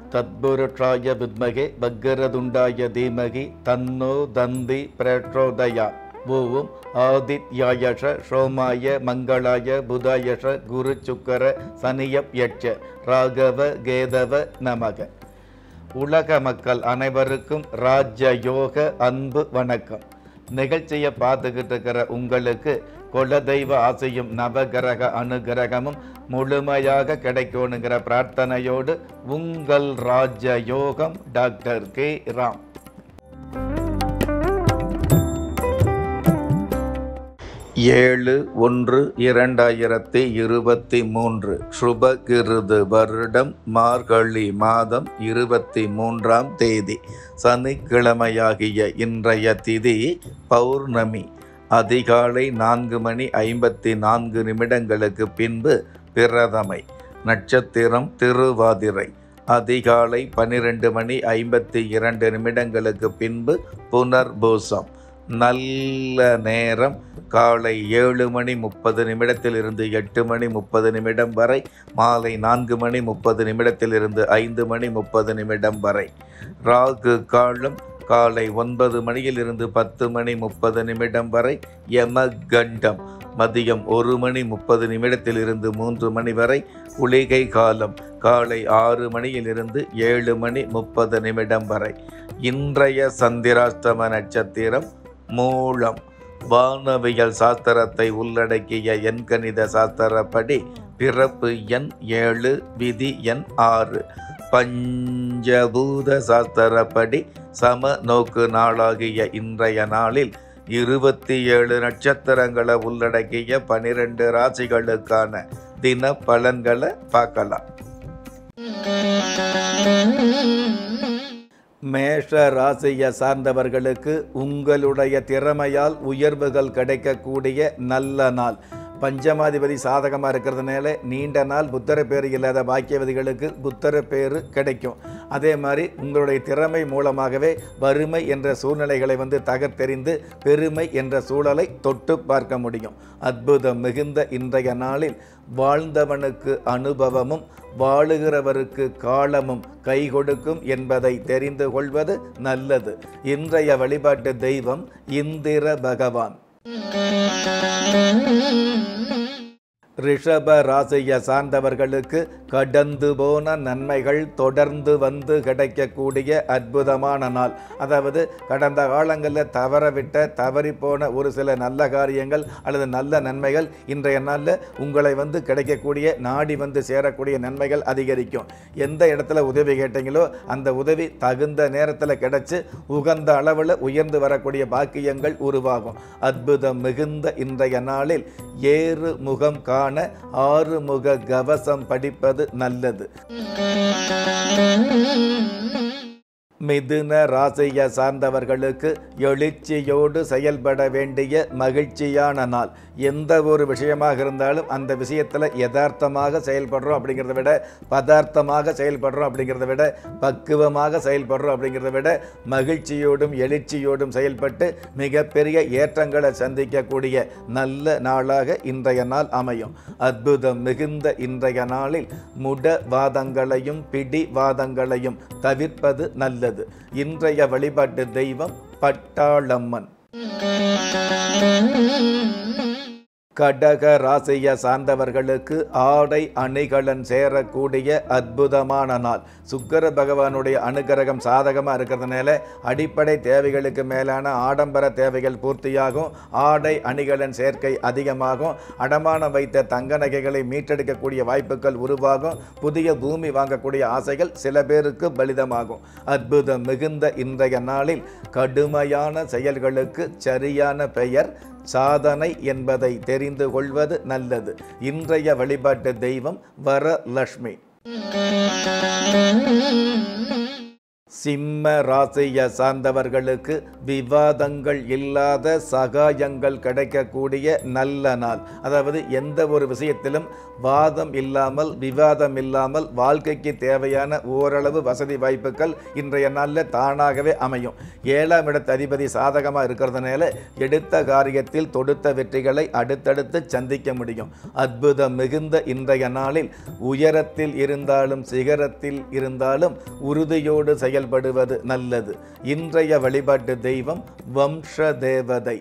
தத்புருஷாய வித்மகே பக்கரதுண்டாய தீமகி தன்னோ தந்தி பிரச்சோதயா ஓம் ஆதித்யாயஷ சோமாய மங்களாய புதாயஷ குரு சுக்கர சனியப் யட்ச ராகவ கேதவ நமக உலக மக்கள் அனைவருக்கும் ராஜ யோக அன்பு வணக்கம் நிகழ்ச்சியை பார்த்துக்கிட்டு இருக்கிற உங்களுக்கு குலதெய்வ ஆசையும் நவகிரக அனுகிரகமும் முழுமையாக கிடைக்கணுங்கிற பிரார்த்தனையோடு உங்கள் ராஜ யோகம் டாக்டர் கே ராம் ஏழு ஒன்று இரண்டாயிரத்தி இருபத்தி மூன்று சுபகிருது வருடம் மார்கழி மாதம் இருபத்தி மூன்றாம் தேதி சனிக்கிழமையாகிய இன்றைய திதி பௌர்ணமி அதிகாலை நான்கு மணி ஐம்பத்தி நான்கு நிமிடங்களுக்கு பின்பு பிரதமை நட்சத்திரம் திருவாதிரை அதிகாலை பன்னிரண்டு மணி ஐம்பத்தி இரண்டு நிமிடங்களுக்கு பின்பு புனர்பூசம் நல்ல நேரம் காலை ஏழு மணி முப்பது நிமிடத்திலிருந்து எட்டு மணி முப்பது நிமிடம் வரை மாலை நான்கு மணி முப்பது நிமிடத்திலிருந்து ஐந்து மணி முப்பது நிமிடம் வரை ராகு காலம் காலை ஒன்பது மணியிலிருந்து பத்து மணி முப்பது நிமிடம் வரை யமகண்டம் மதியம் ஒரு மணி முப்பது நிமிடத்திலிருந்து மூன்று மணி வரை குளிகை காலம் காலை ஆறு மணியிலிருந்து ஏழு மணி முப்பது நிமிடம் வரை இன்றைய சந்திராஷ்டம நட்சத்திரம் மூலம் வானவியல் சாஸ்திரத்தை உள்ளடக்கிய எண்கணித சாஸ்திரப்படி பிறப்பு எண் ஏழு விதி எண் ஆறு பஞ்சபூத சாஸ்திரப்படி சம நோக்கு நாளாகிய இன்றைய நாளில் இருபத்தி ஏழு நட்சத்திரங்களை உள்ளடக்கிய பனிரெண்டு ராசிகளுக்கான தின பலன்களை பார்க்கலாம் மேஷ ராசியை சார்ந்தவர்களுக்கு உங்களுடைய திறமையால் உயர்வுகள் கிடைக்கக்கூடிய நல்ல நாள் பஞ்சமாதிபதி சாதகமாக இருக்கிறதுனால நீண்ட நாள் புத்தர பேர் இல்லாத பாக்கியவதிகளுக்கு புத்தர பேர் கிடைக்கும் அதே மாதிரி உங்களுடைய திறமை மூலமாகவே வறுமை என்ற சூழ்நிலைகளை வந்து தகர்த்தெறிந்து பெருமை என்ற சூழலை தொட்டு பார்க்க முடியும் அற்புதம் மிகுந்த இன்றைய நாளில் வாழ்ந்தவனுக்கு அனுபவமும் வாழுகிறவருக்கு காலமும் கை கொடுக்கும் என்பதை தெரிந்து கொள்வது நல்லது இன்றைய வழிபாட்டு தெய்வம் இந்திர பகவான் ரிஷப ராசியை சார்ந்தவர்களுக்கு கடந்து போன நன்மைகள் தொடர்ந்து வந்து கிடைக்கக்கூடிய அற்புதமான நாள் அதாவது கடந்த காலங்களில் தவறவிட்ட தவறி போன ஒரு சில நல்ல காரியங்கள் அல்லது நல்ல நன்மைகள் இன்றைய நாளில் உங்களை வந்து கிடைக்கக்கூடிய நாடி வந்து சேரக்கூடிய நன்மைகள் அதிகரிக்கும் எந்த இடத்துல உதவி கேட்டீங்களோ அந்த உதவி தகுந்த நேரத்தில் கிடைச்சு உகந்த அளவில் உயர்ந்து வரக்கூடிய பாக்கியங்கள் உருவாகும் அற்புதம் மிகுந்த இன்றைய நாளில் ஏறு முகம் காண ஆறு முக கவசம் படிப்பது நல்லது மிதுன ராசியை சார்ந்தவர்களுக்கு எழுச்சியோடு செயல்பட வேண்டிய மகிழ்ச்சியான நாள் எந்த ஒரு விஷயமாக இருந்தாலும் அந்த விஷயத்தில் யதார்த்தமாக செயல்படுறோம் அப்படிங்கிறத விட பதார்த்தமாக செயல்படுறோம் அப்படிங்கிறத விட பக்குவமாக செயல்படுறோம் அப்படிங்கிறத விட மகிழ்ச்சியோடும் எழுச்சியோடும் செயல்பட்டு மிகப்பெரிய ஏற்றங்களை சந்திக்கக்கூடிய நல்ல நாளாக இன்றைய நாள் அமையும் அற்புதம் மிகுந்த இன்றைய நாளில் முட வாதங்களையும் பிடி வாதங்களையும் தவிர்ப்பது நல்லது இன்றைய வழிபாட்டு தெய்வம் பட்டாளம்மன் கடக ராசியை சார்ந்தவர்களுக்கு ஆடை அணிகலன் சேரக்கூடிய அற்புதமான நாள் சுக்கர பகவானுடைய அனுகிரகம் சாதகமாக இருக்கிறதுனால அடிப்படை தேவைகளுக்கு மேலான ஆடம்பர தேவைகள் பூர்த்தியாகும் ஆடை அணிகலன் சேர்க்கை அதிகமாகும் அடமானம் வைத்த தங்க நகைகளை மீட்டெடுக்கக்கூடிய வாய்ப்புகள் உருவாகும் புதிய பூமி வாங்கக்கூடிய ஆசைகள் சில பேருக்கு பலிதமாகும் அற்புதம் மிகுந்த இன்றைய நாளில் கடுமையான செயல்களுக்கு சரியான பெயர் சாதனை என்பதை தெரிந்து கொள்வது நல்லது இன்றைய வழிபாட்டு தெய்வம் வரலட்சுமி சிம்ம ராசியை சார்ந்தவர்களுக்கு விவாதங்கள் இல்லாத சகாயங்கள் கிடைக்கக்கூடிய நல்ல நாள் அதாவது எந்த ஒரு விஷயத்திலும் வாதம் இல்லாமல் விவாதம் இல்லாமல் வாழ்க்கைக்கு தேவையான ஓரளவு வசதி வாய்ப்புகள் இன்றைய நாளில் தானாகவே அமையும் ஏழாம் இடத்து அதிபதி சாதகமாக இருக்கிறதுனால எடுத்த காரியத்தில் தொடுத்த வெற்றிகளை அடுத்தடுத்து சந்திக்க முடியும் அற்புதம் மிகுந்த இன்றைய நாளில் உயரத்தில் இருந்தாலும் சிகரத்தில் இருந்தாலும் உறுதியோடு செயல்படுவது நல்லது இன்றைய வழிபாட்டு தெய்வம் வம்ச தேவதை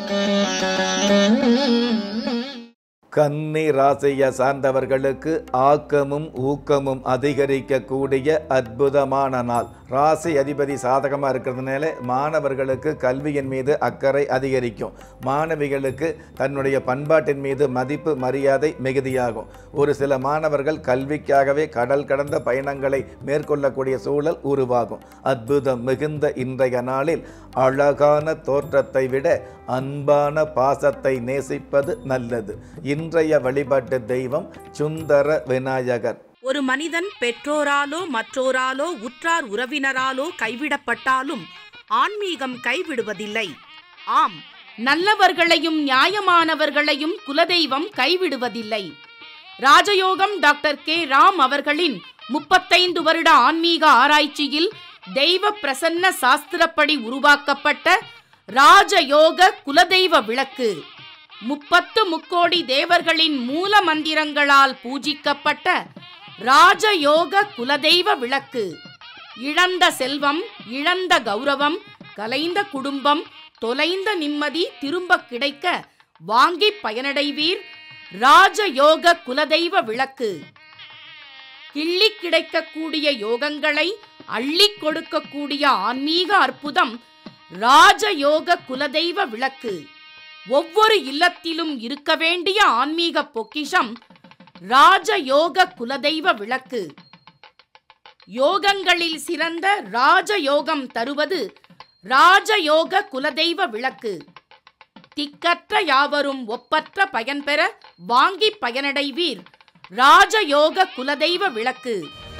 கன்னி ராசியை சார்ந்தவர்களுக்கு ஆக்கமும் ஊக்கமும் அதிகரிக்கக்கூடிய அற்புதமான நாள் ராசி அதிபதி சாதகமாக இருக்கிறதுனால மாணவர்களுக்கு கல்வியின் மீது அக்கறை அதிகரிக்கும் மாணவிகளுக்கு தன்னுடைய பண்பாட்டின் மீது மதிப்பு மரியாதை மிகுதியாகும் ஒரு சில மாணவர்கள் கல்விக்காகவே கடல் கடந்த பயணங்களை மேற்கொள்ளக்கூடிய சூழல் உருவாகும் அற்புதம் மிகுந்த இன்றைய நாளில் அழகான தோற்றத்தை விட அன்பான பாசத்தை நேசிப்பது நல்லது இன்றைய வழிபாட்டு தெய்வம் சுந்தர விநாயகர் ஒரு மனிதன் பெற்றோராலோ மற்றோராலோ உற்றார் உறவினராலோ கைவிடப்பட்டாலும் ஆன்மீகம் கைவிடுவதில்லை ஆம் நல்லவர்களையும் நியாயமானவர்களையும் குலதெய்வம் கைவிடுவதில்லை ராஜயோகம் டாக்டர் கே ராம் அவர்களின் முப்பத்தைந்து வருட ஆன்மீக ஆராய்ச்சியில் தெய்வ பிரசன்ன சாஸ்திரப்படி உருவாக்கப்பட்ட ராஜயோக குலதெய்வ விளக்கு முப்பத்து முக்கோடி தேவர்களின் மூல மந்திரங்களால் பூஜிக்கப்பட்ட ராஜயோக குலதெய்வ விளக்கு இழந்த செல்வம் இழந்த கௌரவம் கலைந்த குடும்பம் தொலைந்த நிம்மதி திரும்ப கிடைக்க வாங்கி பயனடைவீர் ராஜயோக குலதெய்வ விளக்கு கிள்ளி கிடைக்கக்கூடிய யோகங்களை அள்ளி கொடுக்கக்கூடிய ஆன்மீக அற்புதம் ராஜயோக குலதெய்வ விளக்கு ஒவ்வொரு இல்லத்திலும் இருக்க வேண்டிய ஆன்மீக பொக்கிஷம் ராஜயோக குலதெய்வ விளக்கு யோகங்களில் சிறந்த ராஜயோகம் தருவது ராஜயோக குலதெய்வ விளக்கு திக்கற்ற யாவரும் ஒப்பற்ற பயன் பெற வாங்கி பயனடைவீர் ராஜயோக குலதெய்வ விளக்கு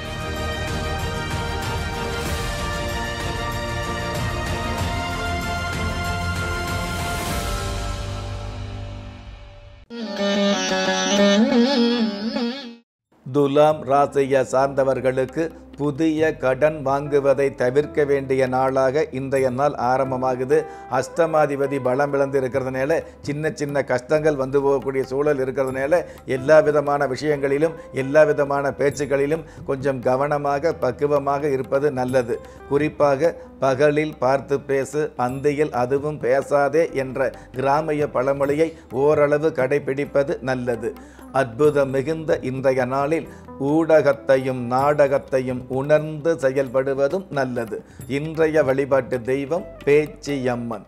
துலாம் ராசியை சார்ந்தவர்களுக்கு புதிய கடன் வாங்குவதை தவிர்க்க வேண்டிய நாளாக இன்றைய நாள் ஆரம்பமாகுது அஷ்டமாதிபதி பலம் இழந்து இருக்கிறதுனால சின்ன சின்ன கஷ்டங்கள் வந்து போகக்கூடிய சூழல் இருக்கிறதுனால எல்லா விதமான விஷயங்களிலும் எல்லா விதமான பேச்சுக்களிலும் கொஞ்சம் கவனமாக பக்குவமாக இருப்பது நல்லது குறிப்பாக பகலில் பார்த்து பேசு அந்தியில் அதுவும் பேசாதே என்ற கிராமிய பழமொழியை ஓரளவு கடைபிடிப்பது நல்லது அற்புதம் மிகுந்த இன்றைய நாளில் ஊடகத்தையும் நாடகத்தையும் உணர்ந்து செயல்படுவதும் நல்லது இன்றைய வழிபாட்டு தெய்வம் பேச்சியம்மன்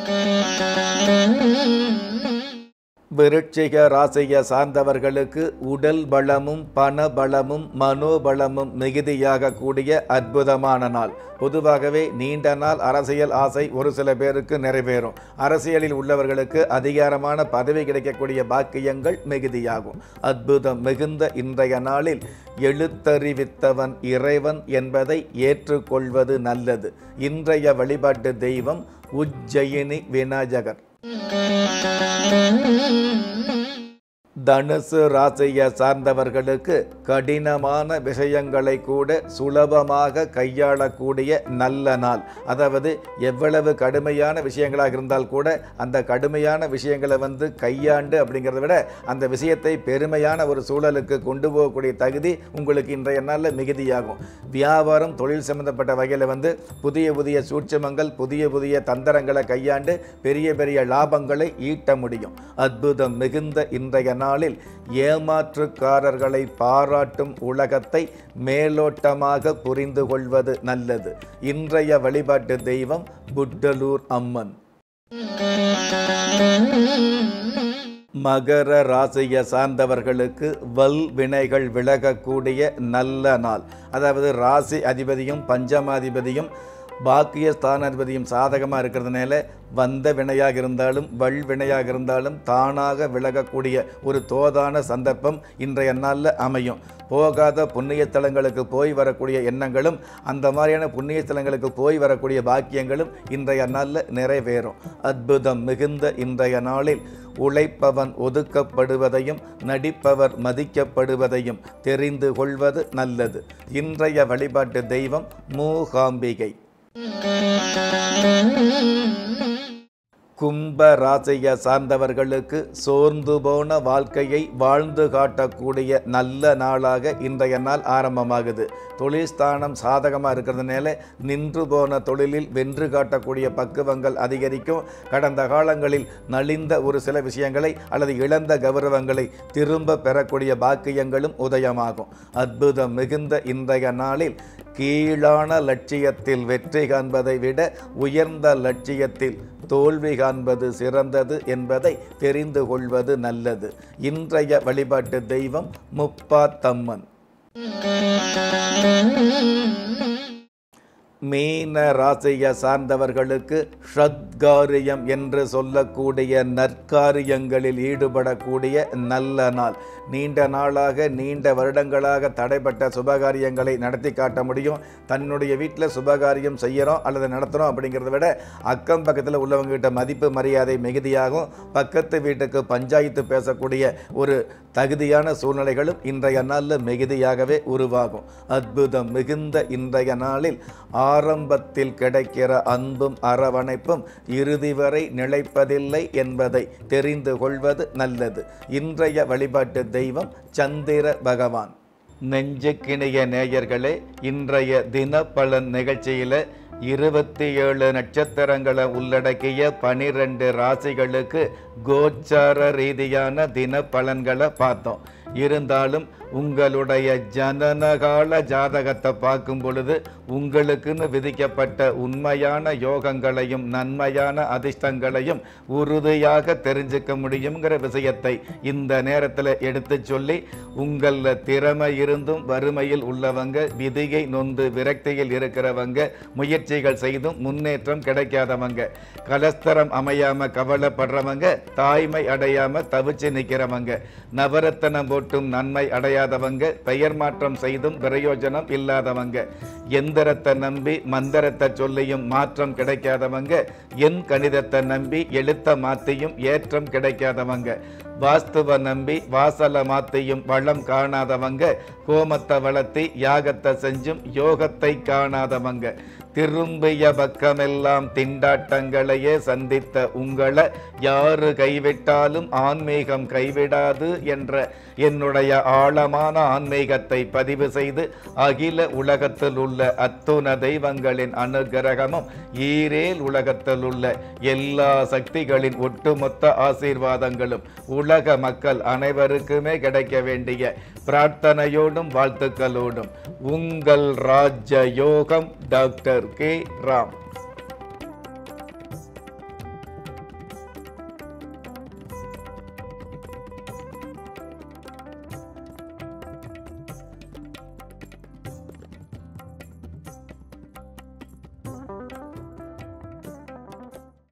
விருட்சிக ராசியை சார்ந்தவர்களுக்கு உடல் பலமும் பண பலமும் மனோபலமும் மிகுதியாக கூடிய அற்புதமான நாள் பொதுவாகவே நீண்ட நாள் அரசியல் ஆசை ஒரு சில பேருக்கு நிறைவேறும் அரசியலில் உள்ளவர்களுக்கு அதிகாரமான பதவி கிடைக்கக்கூடிய பாக்கியங்கள் மிகுதியாகும் அற்புதம் மிகுந்த இன்றைய நாளில் எழுத்தறிவித்தவன் இறைவன் என்பதை ஏற்றுக்கொள்வது நல்லது இன்றைய வழிபாட்டு தெய்வம் உஜ்ஜயினி விநாயகர் தனுசு ராசியை சார்ந்தவர்களுக்கு கடினமான விஷயங்களை கூட சுலபமாக கையாளக்கூடிய நல்ல நாள் அதாவது எவ்வளவு கடுமையான விஷயங்களாக இருந்தால் கூட அந்த கடுமையான விஷயங்களை வந்து கையாண்டு அப்படிங்கிறத விட அந்த விஷயத்தை பெருமையான ஒரு சூழலுக்கு கொண்டு போகக்கூடிய தகுதி உங்களுக்கு இன்றைய நாளில் மிகுதியாகும் வியாபாரம் தொழில் சம்பந்தப்பட்ட வகையில் வந்து புதிய புதிய சூட்சமங்கள் புதிய புதிய தந்திரங்களை கையாண்டு பெரிய பெரிய லாபங்களை ஈட்ட முடியும் அற்புதம் மிகுந்த இன்றைய நாளில் ஏமாற்றுக்காரர்களை பாராட்டும் உலகத்தை மேலோட்டமாக புரிந்து கொள்வது நல்லது இன்றைய வழிபாட்டு தெய்வம் புட்டலூர் அம்மன் மகர ராசியை சார்ந்தவர்களுக்கு வல் வினைகள் விலகக்கூடிய நல்ல நாள் அதாவது ராசி அதிபதியும் பஞ்சமாதிபதியும் பாக்கிய ஸ்தானாதிபதியும் சாதகமாக இருக்கிறதுனால வந்த வினையாக இருந்தாலும் வல் வினையாக இருந்தாலும் தானாக விலகக்கூடிய ஒரு தோதான சந்தர்ப்பம் இன்றைய நாளில் அமையும் போகாத புண்ணிய ஸ்தலங்களுக்கு போய் வரக்கூடிய எண்ணங்களும் அந்த மாதிரியான புண்ணிய ஸ்தலங்களுக்கு போய் வரக்கூடிய பாக்கியங்களும் இன்றைய நாளில் நிறைவேறும் அற்புதம் மிகுந்த இன்றைய நாளில் உழைப்பவன் ஒதுக்கப்படுவதையும் நடிப்பவர் மதிக்கப்படுவதையும் தெரிந்து கொள்வது நல்லது இன்றைய வழிபாட்டு தெய்வம் மூகாம்பிகை கும்ப ராசியை சார்ந்தவர்களுக்கு சோர்ந்து போன வாழ்க்கையை வாழ்ந்து காட்டக்கூடிய நல்ல நாளாக இன்றைய நாள் ஆரம்பமாகுது தொழில் ஸ்தானம் சாதகமாக இருக்கிறதுனால நின்று போன தொழிலில் வென்று காட்டக்கூடிய பக்குவங்கள் அதிகரிக்கும் கடந்த காலங்களில் நலிந்த ஒரு சில விஷயங்களை அல்லது இழந்த கௌரவங்களை திரும்ப பெறக்கூடிய பாக்கியங்களும் உதயமாகும் அற்புதம் மிகுந்த இன்றைய நாளில் கீழான லட்சியத்தில் வெற்றி காண்பதை விட உயர்ந்த லட்சியத்தில் தோல்வி காண்பது சிறந்தது என்பதை தெரிந்து கொள்வது நல்லது இன்றைய வழிபாட்டு தெய்வம் முப்பாத்தம்மன் மீன ராசியை சார்ந்தவர்களுக்கு ஷத்காரியம் என்று சொல்லக்கூடிய நற்காரியங்களில் ஈடுபடக்கூடிய நல்ல நாள் நீண்ட நாளாக நீண்ட வருடங்களாக தடைப்பட்ட சுபகாரியங்களை நடத்தி காட்ட முடியும் தன்னுடைய வீட்டில் சுபகாரியம் செய்கிறோம் அல்லது நடத்துகிறோம் அப்படிங்கிறத விட அக்கம் பக்கத்தில் உள்ளவங்ககிட்ட மதிப்பு மரியாதை மிகுதியாகும் பக்கத்து வீட்டுக்கு பஞ்சாயத்து பேசக்கூடிய ஒரு தகுதியான சூழ்நிலைகளும் இன்றைய நாளில் மிகுதியாகவே உருவாகும் அற்புதம் மிகுந்த இன்றைய நாளில் ஆரம்பத்தில் கிடைக்கிற அன்பும் அரவணைப்பும் இறுதி வரை நிலைப்பதில்லை என்பதை தெரிந்து கொள்வது நல்லது இன்றைய வழிபாட்டு தெய்வம் சந்திர பகவான் நெஞ்சுக்கிணைய நேயர்களே இன்றைய தினப்பலன் நிகழ்ச்சியில் இருபத்தி ஏழு நட்சத்திரங்களை உள்ளடக்கிய பனிரெண்டு ராசிகளுக்கு கோச்சார ரீதியான தின பலன்களை பார்த்தோம் இருந்தாலும் உங்களுடைய ஜனனகால ஜாதகத்தை பார்க்கும் பொழுது உங்களுக்குன்னு விதிக்கப்பட்ட உண்மையான யோகங்களையும் நன்மையான அதிர்ஷ்டங்களையும் உறுதியாக தெரிஞ்சுக்க முடியுங்கிற விஷயத்தை இந்த நேரத்தில் எடுத்து சொல்லி உங்களில் திறமை இருந்தும் வறுமையில் உள்ளவங்க விதியை நொந்து விரக்தியில் இருக்கிறவங்க முயற்சிகள் செய்தும் முன்னேற்றம் கிடைக்காதவங்க கலஸ்தரம் அமையாம கவலைப்படுறவங்க தாய்மை அடையாம தவிச்சு நிற்கிறவங்க நவரத்தனம் போட்டும் நன்மை அடையாதவங்க பெயர் மாற்றம் செய்தும் பிரயோஜனம் இல்லாதவங்க எந்திரத்தை நம்பி மந்திரத்தை சொல்லியும் மாற்றம் கிடைக்காதவங்க என் கணிதத்தை நம்பி எழுத்த மாத்தியும் ஏற்றம் கிடைக்காதவங்க வாஸ்துவ நம்பி வாசல மாத்தியும் வளம் காணாதவங்க கோமத்தை வளர்த்தி யாகத்தை செஞ்சும் யோகத்தை காணாதவங்க திரும்பிய பக்கமெல்லாம் திண்டாட்டங்களையே சந்தித்த உங்களை யாரு கைவிட்டாலும் ஆன்மீகம் கைவிடாது என்ற என்னுடைய ஆழமான ஆன்மீகத்தை பதிவு செய்து அகில உலகத்தில் உள்ள அத்துண தெய்வங்களின் அனுகிரகமும் ஈரேல் உலகத்தில் உள்ள எல்லா சக்திகளின் ஒட்டுமொத்த ஆசீர்வாதங்களும் உலக மக்கள் அனைவருக்குமே கிடைக்க வேண்டிய பிரார்த்தனையோடும் வாழ்த்துக்களோடும் உங்கள் ராஜ யோகம் டாக்டர் கே ராம்